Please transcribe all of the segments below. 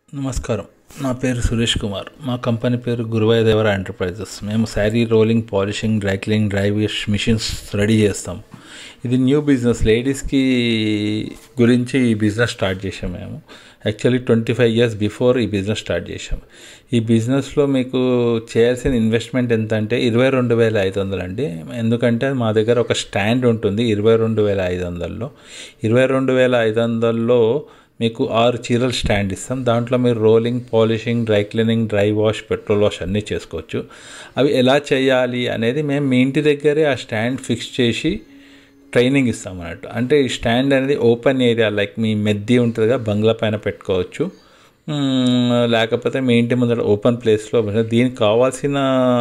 నమస్కారం నా పేరు సురేష్ కుమార్ మా కంపెనీ పేరు గురువాయ దేవర ఎంటర్ప్రైజెస్ మేము sari rolling polishing dry cleaning dry wash machines ready చేస్తాం ఇది న్యూ బిజినెస్ లేడీస్కి గురించి ఈ బిజినెస్ స్టార్ట్ చేసాం మేము actually twenty five years before ఈ బిజినెస్ స్టార్ట్ చేసాం ఈ బిజినెస్లో మీకు చేయాల్సిన ఇన్వెస్ట్మెంట్ ఎంత అంటే ఇరవై రెండు వేల ఐదు వందలు అండి ఎందుకంటే మా దగ్గర ఒక స్టాండ్ ఉంటుంది ఇరవై రెండు వేల ఐదు వందల్లో ఇరవై రెండు వేల ఐదు వందల్లో మీకు ఆరు చీరలు స్టాండ్ ఇస్తాం దాంట్లో మీరు rolling polishing dry cleaning dry wash petrol wash అన్నీ చేసుకోవచ్చు అవి ఎలా చేయాలి అనేది మేము మీ ఇంటి దగ్గరే ఆ స్టాండ్ ఫిక్స్ చేసి ట్రైనింగ్ ఇస్తాం అన్నట్టు అంటే ఈ స్టాండ్ అనేది ఓపెన్ ఏరియా లైక్ మీ మెద్ది ఉంటుందిగా బంగ్లా పైన పెట్టుకోవచ్చు మ్మ్, లేకపోతే మీ ఇంటి ముందర ఓపెన్ ప్లేస్లో దీనికి కావాల్సిన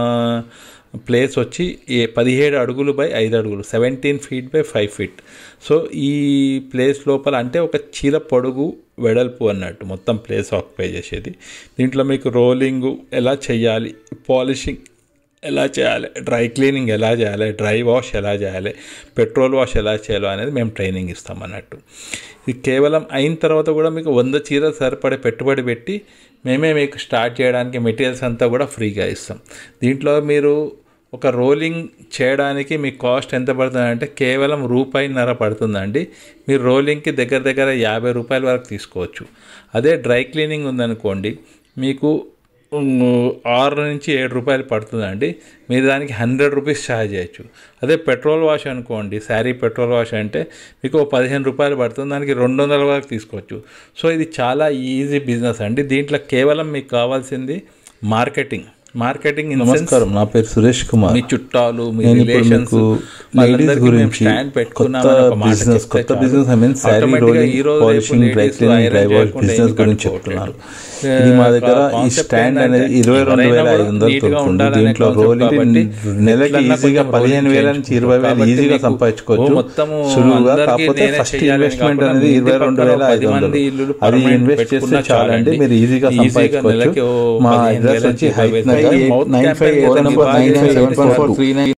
ప్లేస్ వచ్చి ఏ పదిహేడు అడుగులు బై ఐదు అడుగులు seventeen feet by five feet so ఈ ప్లేస్ లోపల అంటే ఒక చీర పొడుగు వెడల్పు అన్నట్టు మొత్తం ప్లేస్ ఆక్యుపై చేసేది దీంట్లో మీకు రోలింగ్ ఎలా చేయాలి పాలిషింగ్ ఎలా చేయాలి డ్రై క్లీనింగ్ ఎలా చేయాలి డ్రై వాష్ ఎలా చేయాలి పెట్రోల్ వాష్ ఎలా చేయాలో అనేది మేము ట్రైనింగ్ ఇస్తాం అన్నట్టు ఇది కేవలం అయిన తర్వాత కూడా మీకు వంద చీరలు సరిపడే పెట్టుబడి పెట్టి మేమే మీకు స్టార్ట్ చేయడానికి మెటీరియల్స్ అంతా కూడా ఫ్రీగా ఇస్తాం దీంట్లో మీరు ఒక రోలింగ్ చేయడానికి మీ కాస్ట్ ఎంత పడుతుందంటే కేవలం రూపాయిన్నర పడుతుందండి మీరు రోలింగ్కి దగ్గర దగ్గర యాభై రూపాయల వరకు తీసుకోవచ్చు అదే డ్రై క్లీనింగ్ ఉందనుకోండి మీకు ఉమ్, ఆరు నుంచి ఏడు రూపాయలు పడుతుందండి మీరు దానికి హండ్రెడ్ రూపీస్ ఛార్జ్ చేయొచ్చు అదే పెట్రోల్ వాష్ అనుకోండి శారీ పెట్రోల్ వాష్ అంటే మీకు ఓ పదిహేను రూపాయలు పడుతుంది దానికి రెండు వందల వరకు తీసుకోవచ్చు సో ఇది చాలా ఈజీ బిజినెస్ అండి దీంట్లో కేవలం మీకు కావాల్సింది మార్కెటింగ్ మార్కెటింగ్ నమస్కారం నా పేరు సురేష్ కుమార్ మీ చుట్టాలు మీ నేను ఇప్పుడు రిలేషన్స్ మీకు లేడీస్ గురించి కొత్త బిజినెస్ కొత్త business I mean sari rolling polishing dry cleaning dry wash business గురించి చెప్తున్నారు ఇది మా దగ్గర ఈ స్టాండ్ అనేది ఇరవై రెండు వేల ఐదు వందలు దొరుకుతుంది దీంట్లో రోలింగ్ నెలకి ఈజీగా పదిహేను వేల నుంచి ఇరవై వేలు ఈజీగా సంపాదించుకోవచ్చు మొత్తము సులువుగా అందరికీ కాకపోతే నేనే ఫస్ట్ చెయ్యాలని ఇన్వెస్ట్మెంట్ కాకుండా అనేది మీ ఇరవై రెండు వేల పక్కన ఐదు పది వందలు మంది ఇల్లులు అది permanent ఇన్వెస్ట్ చేస్తే పెట్టుకున్నా చాలండి చాలండి. మీరు ఈజీగా ఈజీగా సంపాదించుకోవచ్చు నెలకి ఓ మా పదిహేను అడ్రస్ వేల వచ్చి నుంచి హైట్ ఇరవై వేలు. నగర్ మౌత్ నైన్ ఫైవ్ క్యాంపెయిన్ ఎయిట్ నెంబర్ బాగా nine five seven four three nine